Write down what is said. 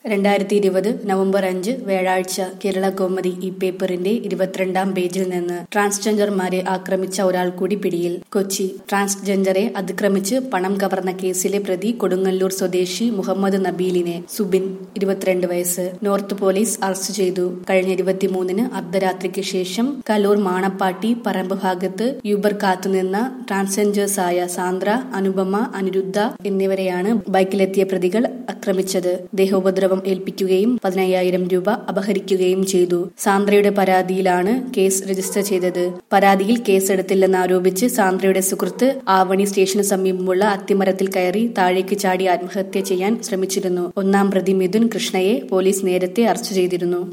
രണ്ടായിരത്തി ഇരുപത് നവംബർ അഞ്ച് വ്യാഴാഴ്ച കേരള കൗമുദി ഈ പേപ്പറിന്റെ ഇരുപത്തിരണ്ടാം പേജിൽ നിന്ന് ട്രാൻസ്ജെൻഡർമാരെ ആക്രമിച്ച ഒരാൾ കൂടി പിടിയിൽ കൊച്ചി ട്രാൻസ്ജെൻഡറെ അതിക്രമിച്ച് പണം കവർന്ന കേസിലെ പ്രതി കൊടുങ്ങല്ലൂർ സ്വദേശി മുഹമ്മദ് നബീലിനെ സുബിൻ ഇരുപത്തിരണ്ട് വയസ്സ് നോർത്ത് പോലീസ് അറസ്റ്റ് ചെയ്തു കഴിഞ്ഞ ഇരുപത്തിമൂന്നിന് അർദ്ധരാത്രിക്ക് ശേഷം കലൂർ മാണപ്പാട്ടി പറമ്പ് ഭാഗത്ത് യൂബർ കാത്തുനിന്ന ട്രാൻസ്ജെൻഡേഴ്സായ സാന്ദ്ര അനുപമ അനിരുദ്ധ എന്നിവരെയാണ് ബൈക്കിലെത്തിയ പ്രതികൾ ആക്രമിച്ചത് ദേഹോപദ്രവം ഏൽപ്പിക്കുകയും പതിനയ്യായിരം രൂപ അപഹരിക്കുകയും ചെയ്തു സാന്ദ്രയുടെ പരാതിയിലാണ് കേസ് രജിസ്റ്റർ ചെയ്തത് പരാതിയിൽ കേസെടുത്തില്ലെന്നാരോപിച്ച് സാന്ദ്രയുടെ സുഹൃത്ത് ആവണി സ്റ്റേഷന് സമീപമുള്ള അത്തിമരത്തിൽ കയറി താഴേക്ക് ചാടി ആത്മഹത്യ ചെയ്യാൻ ശ്രമിച്ചിരുന്നു ഒന്നാം പ്രതി മിഥുൻ കൃഷ്ണയെ പോലീസ് നേരത്തെ അറസ്റ്റ് ചെയ്തിരുന്നു